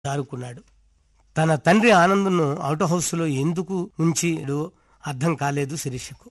జారుకున్నాడు తన తండ్రి ఆనంద్ను అవుట్ హౌస్లో ఎందుకు ఉంచిడో అర్థం కాలేదు శిరీషకు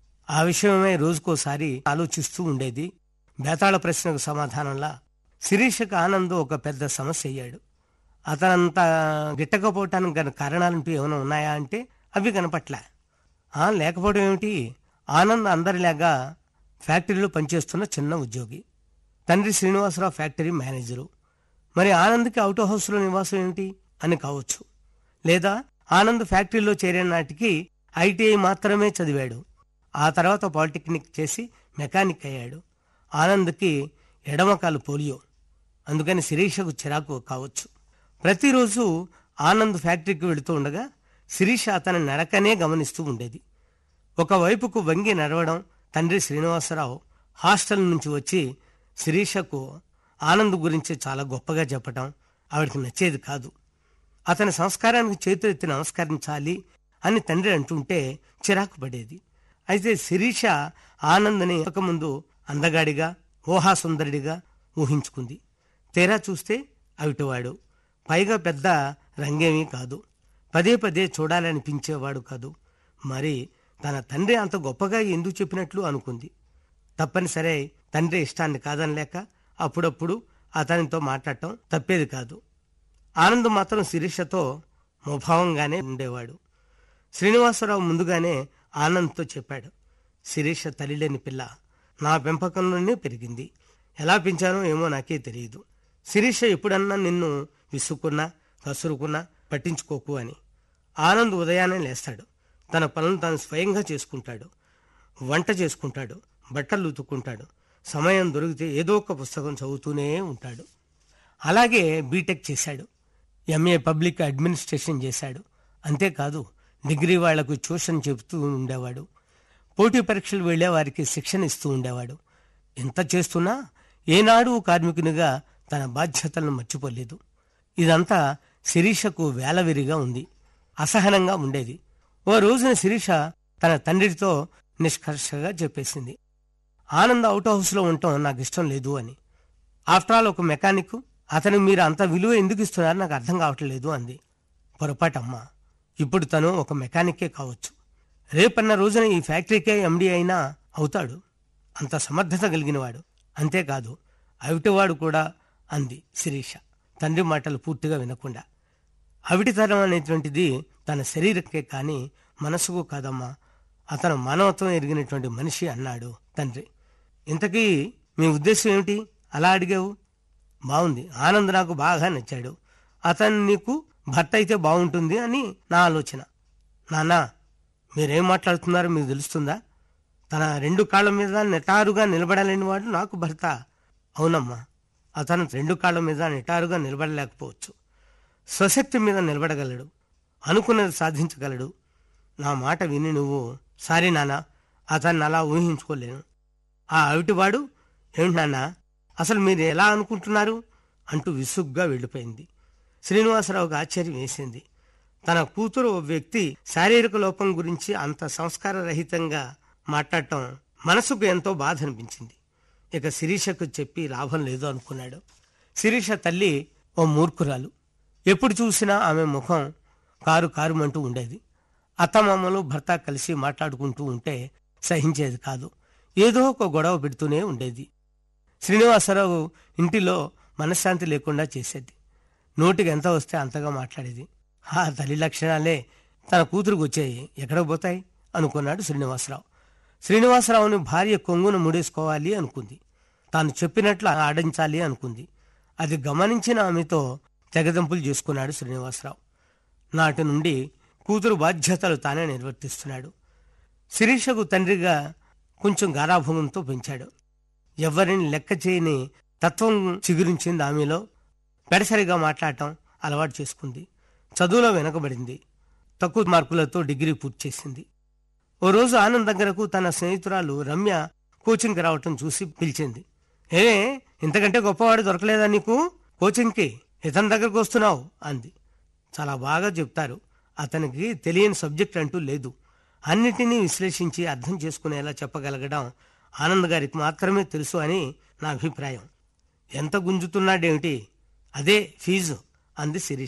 ఆ విషయమే రోజుకోసారి ఆలోచిస్తూ ఉండేది బేతాళ ప్రశ్నకు సమాధానంలా శిరీషకు ఆనంద్ ఒక పెద్ద సమస్య అయ్యాడు అతనంత గిట్టకపోవటానికి గల కారణాలంటూ ఏమైనా ఉన్నాయా అంటే అవి కనపట్లే ఆ లేకపోవడం ఏమిటి ఆనంద్ అందరిలాగా ఫ్యాక్టరీలో పనిచేస్తున్న చిన్న ఉద్యోగి తండ్రి శ్రీనివాసరావు ఫ్యాక్టరీ మేనేజరు మరి ఆనంద్కి అవుట్ హౌస్లో నివాసం ఏమిటి అని కావచ్చు లేదా ఆనంద్ ఫ్యాక్టరీలో చేరే నాటికి ఐటీఐ మాత్రమే చదివాడు ఆ తర్వాత పాలిటెక్నిక్ చేసి మెకానిక్ అయ్యాడు ఆనంద్కి ఎడమకాలు పోలియో అందుకని శిరీషకు చిరాకు కావచ్చు ప్రతిరోజు ఆనంద్ ఫ్యాక్టరీకి వెళుతూ ఉండగా శిరీష అతని నడకనే గమనిస్తూ ఉండేది ఒకవైపుకు వంగి నడవడం తండ్రి శ్రీనివాసరావు హాస్టల్ నుంచి వచ్చి శిరీషకు ఆనంద్ గురించి చాలా గొప్పగా చెప్పటం ఆవిడకి నచ్చేది కాదు అతని సంస్కారానికి చేతులెత్తి నమస్కరించాలి అని తండ్రి అంటుంటే చిరాకు పడేది అయితే శిరీష ఆనంద్ని ముందు అందగాడిగా ఊహాసుందరుడిగా ఊహించుకుంది తీరా చూస్తే అవిటివాడు పైగా పెద్ద రంగేమీ కాదు పదే పదే చూడాలనిపించేవాడు కాదు మరి తన తండ్రి అంత గొప్పగా ఎందుకు చెప్పినట్లు అనుకుంది తప్పనిసరే తండ్రి ఇష్టాన్ని కాదనలేక అప్పుడప్పుడు అతనితో మాట్లాడటం తప్పేది కాదు ఆనంద్ మాత్రం శిరీషతో ముభావంగానే ఉండేవాడు శ్రీనివాసరావు ముందుగానే ఆనంద్తో చెప్పాడు శిరీష తల్లిలేని పిల్ల నా పెంపకంలోనే పెరిగింది ఎలా పెంచానో ఏమో నాకే తెలియదు శిరీష ఎప్పుడన్నా నిన్ను విసుక్కున్నా కసురుకున్నా పట్టించుకోకు అని ఆనంద్ ఉదయాన్నే లేస్తాడు తన పనులు తాను స్వయంగా చేసుకుంటాడు వంట చేసుకుంటాడు బట్టలు ఉతుక్కుంటాడు సమయం దొరికితే ఏదో ఒక పుస్తకం చదువుతూనే ఉంటాడు అలాగే బీటెక్ చేశాడు ఎంఏ పబ్లిక్ అడ్మినిస్ట్రేషన్ చేశాడు అంతేకాదు డిగ్రీ వాళ్లకు ట్యూషన్ చెబుతూ ఉండేవాడు పోటీ పరీక్షలు వెళ్లే వారికి శిక్షణ ఇస్తూ ఉండేవాడు ఎంత చేస్తున్నా ఏనాడు కార్మికునిగా తన బాధ్యతలను మర్చిపోలేదు ఇదంతా శిరీషకు వేలవిరిగా ఉంది అసహనంగా ఉండేది ఓ రోజున శిరీష తన తండ్రితో నిష్కర్షగా చెప్పేసింది ఆనంద్ అవుట్ హౌస్లో ఉండటం నాకు ఇష్టం లేదు అని ఆఫ్టర్ ఆల్ ఒక మెకానిక్ అతనికి మీరు అంత విలువ ఎందుకు ఇస్తున్నారు నాకు అర్థం కావట్లేదు అంది పొరపాటమ్మా ఇప్పుడు తను ఒక మెకానికే కావచ్చు రేపన్న రోజున ఈ ఫ్యాక్టరీకే ఎండి అయినా అవుతాడు అంత సమర్థత కలిగినవాడు అంతేకాదు అవిటివాడు కూడా అంది శిరీష తండ్రి మాటలు పూర్తిగా వినకుండా అవిటితనం అనేటువంటిది తన శరీరకే కాని మనసుకు కాదమ్మా అతను మానవత్వం ఎరిగినటువంటి మనిషి అన్నాడు తండ్రి ఇంతకీ మీ ఉద్దేశం ఏమిటి అలా అడిగావు బాగుంది ఆనంద్ నాకు బాగా నచ్చాడు అతను నీకు భర్త అయితే బాగుంటుంది అని నా ఆలోచన నాన్న మీరేం మాట్లాడుతున్నారో మీకు తెలుస్తుందా తన రెండు కాళ్ళ మీద నిటారుగా నిలబడలేని వాడు నాకు భర్త అవునమ్మా అతను రెండు కాళ్ళ మీద నిటారుగా నిలబడలేకపోవచ్చు స్వశక్తి మీద నిలబడగలడు అనుకున్నది సాధించగలడు నా మాట విని నువ్వు సారీ నాన్న అతన్ని అలా ఊహించుకోలేను ఆ అవిటివాడు ఏమిటి నాన్న అసలు మీరు ఎలా అనుకుంటున్నారు అంటూ విసుగ్గా వెళ్ళిపోయింది శ్రీనివాసరావుకి ఆశ్చర్యం వేసింది తన కూతురు ఓ వ్యక్తి శారీరక లోపం గురించి అంత సంస్కారరహితంగా మాట్లాడటం మనసుకు ఎంతో బాధ అనిపించింది ఇక శిరీషకు చెప్పి లాభం లేదు అనుకున్నాడు శిరీష తల్లి ఓ మూర్ఖురాలు ఎప్పుడు చూసినా ఆమె ముఖం కారు కారుమంటూ ఉండేది అత్తమామలు భర్త కలిసి మాట్లాడుకుంటూ ఉంటే సహించేది కాదు ఏదో ఒక గొడవ పెడుతూనే ఉండేది శ్రీనివాసరావు ఇంటిలో మనశ్శాంతి లేకుండా చేసేది నోటికి ఎంత వస్తే అంతగా మాట్లాడేది ఆ తల్లి లక్షణాలే తన కూతురుకు వచ్చాయి ఎక్కడ పోతాయి అనుకున్నాడు శ్రీనివాసరావు శ్రీనివాసరావుని భార్య కొంగును ముడేసుకోవాలి అనుకుంది తాను చెప్పినట్లు ఆడించాలి అనుకుంది అది గమనించిన ఆమెతో తెగదంపులు చేసుకున్నాడు శ్రీనివాసరావు నాటి నుండి కూతురు బాధ్యతలు తానే నిర్వర్తిస్తున్నాడు శిరీషకు తండ్రిగా కొంచెం గారాభంగంతో పెంచాడు ఎవరిని లెక్క చేయని తత్వం చిగురించింది ఆమెలో పెడసరిగా మాట్లాడటం అలవాటు చేసుకుంది చదువులో వెనకబడింది తక్కువ మార్కులతో డిగ్రీ పూర్తి చేసింది ఓ రోజు ఆనంద్ దగ్గరకు తన స్నేహితురాలు రమ్య కోచింగ్కి రావటం చూసి పిలిచింది ఏ ఇంతకంటే గొప్పవాడు దొరకలేదా నీకు కోచింగ్కి ఇతని దగ్గరకు వస్తున్నావు అంది చాలా బాగా చెప్తారు అతనికి తెలియని సబ్జెక్ట్ అంటూ లేదు అన్నిటినీ విశ్లేషించి అర్థం చేసుకునేలా చెప్పగలగడం ఆనంద్ గారికి మాత్రమే తెలుసు అని నా అభిప్రాయం ఎంత గుంజుతున్నాడేమిటి అదే ఫీజు అంది శిరీష